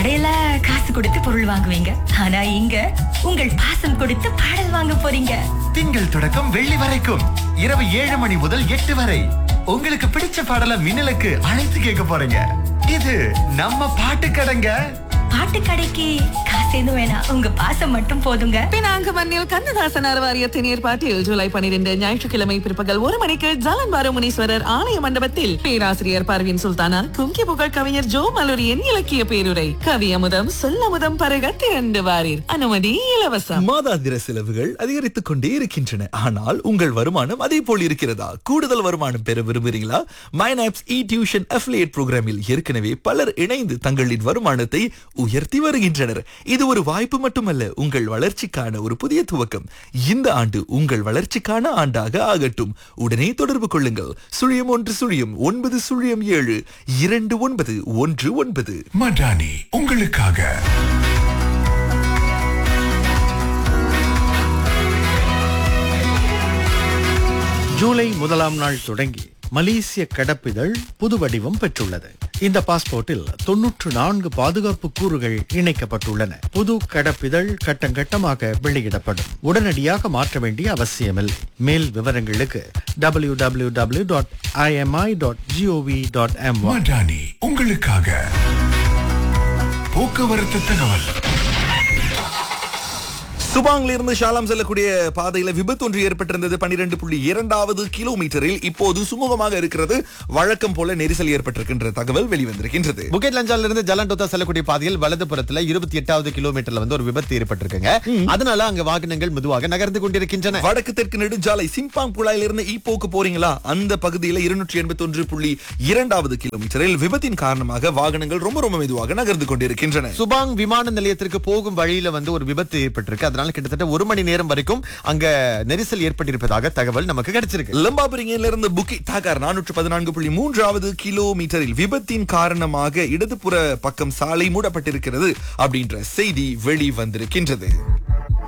கடையில காசு கொடுத்து பொருள் வாங்குவீங்க ஆனா இங்க உங்கள் பாசம் கொடுத்து பாடல் வாங்க போறீங்க திங்கள் தொடக்கம் வெள்ளி வரைக்கும் இரவு ஏழு மணி முதல் எட்டு வரை உங்களுக்கு பிடிச்ச பாடலை மின்னலுக்கு அழைத்து கேட்க போறீங்க இது நம்ம பாட்டு கடைங்க பாட்டு கடைக்கு காசு எதுவும் வேணாம் உங்க பாசம் மட்டும் போதுங்க பினாங்கு மண்ணில் கண்ணதாசன் அறவாரியத்தின் ஏற்பாட்டில் ஜூலை பனிரெண்டு ஞாயிற்றுக்கிழமை பிற்பகல் ஒரு மணிக்கு ஜாலன் பாரு முனீஸ்வரர் ஆலய மண்டபத்தில் பேராசிரியர் பர்வின் சுல்தானா கும்கி புகழ் கவிஞர் ஜோ மலூரியின் இலக்கிய பேருரை கவி அமுதம் சொல்லமுதம் பருக திரண்டு வாரீர் அனுமதி இலவசம் மாதாந்திர செலவுகள் அதிகரித்துக் கொண்டே இருக்கின்றன ஆனால் உங்கள் வருமானம் அதே போல் இருக்கிறதா கூடுதல் வருமானம் பெற விரும்புகிறீங்களா மைனாப்ஸ் இ டியூஷன் அஃபிலியேட் புரோகிராமில் ஏற்கனவே பலர் இணைந்து தங்களின் வருமானத்தை உயர்த்தி வருகின்றனர் இது ஒரு வாய்ப்பு மட்டுமல்ல உங்கள் வளர்ச்சிக்கான ஒரு புதிய துவக்கம் இந்த ஆண்டு உங்கள் வளர்ச்சிக்கான ஆண்டாக ஆகட்டும் உடனே தொடர்பு கொள்ளுங்கள் சுழியம் ஒன்று சுழியம் ஒன்பது சுழியம் ஏழு இரண்டு ஒன்பது ஒன்று ஒன்பது மடானி உங்களுக்காக ஜூலை முதலாம் நாள் தொடங்கி மலேசிய கடப்பிதழ் புது வடிவம் பெற்றுள்ளது இந்த பாஸ்போர்ட்டில் தொன்னூற்று நான்கு பாதுகாப்பு கூறுகள் இணைக்கப்பட்டுள்ளன புது கடப்பிதழ் கட்டங்கட்டமாக வெளியிடப்படும் உடனடியாக மாற்ற வேண்டிய அவசியமில்லை மேல் விவரங்களுக்கு W W W dot IMI dot gov dot M மடானி உங்களுக்காக போக்குவரத்து தகவல் சுபாங்ல இருந்து ஷாலாம் செல்லக்கூடிய பாதையில விபத்து ஒன்று ஏற்பட்டிருந்தது பன்னிரண்டு புள்ளி இரண்டாவது கிலோமீட்டரில் இப்போது சுமூகமாக இருக்கிறது வழக்கம் போல நெரிசல் ஏற்பட்டிருக்கின்ற தகவல் வெளிவந்திருக்கின்றது புக்கெட் லஞ்சால இருந்து ஜலண்டோத்தா செல்லக்கூடிய பாதையில் வலதுபுறத்துல இருபத்தி எட்டாவது கிலோமீட்டர்ல வந்து ஒரு விபத்து ஏற்பட்டிருக்குங்க அதனால அங்க வாகனங்கள் மெதுவாக நகர்ந்து கொண்டிருக்கின்றன வடக்கு தெற்கு நெடுஞ்சாலை சிம்பாங் புழாயில இருந்து ஈப்போக்கு போறீங்களா அந்த பகுதியில இருநூற்றி எண்பத்தி ஒன்று புள்ளி இரண்டாவது கிலோமீட்டரில் விபத்தின் காரணமாக வாகனங்கள் ரொம்ப ரொம்ப மெதுவாக நகர்ந்து கொண்டிருக்கின்றன சுபாங் விமான நிலையத்திற்கு போகும் வழியில வந்து ஒரு விபத்து ஏற்பட்டிருக்கு அதனால கிட்டத்தட்ட ஒரு மணி நேரம் வரைக்கும் அங்க நெரிசல் ஏற்பட்டிருப்பதாக தகவல் நமக்கு கிடைச்சிருக்கு லம்பாபுரிங்கில இருந்து புக்கி தாக்கார் நானூற்று பதினான்கு புள்ளி மூன்றாவது கிலோமீட்டரில் விபத்தின் காரணமாக இடதுபுற பக்கம் சாலை மூடப்பட்டிருக்கிறது அப்படின்ற செய்தி வெளிவந்திருக்கின்றது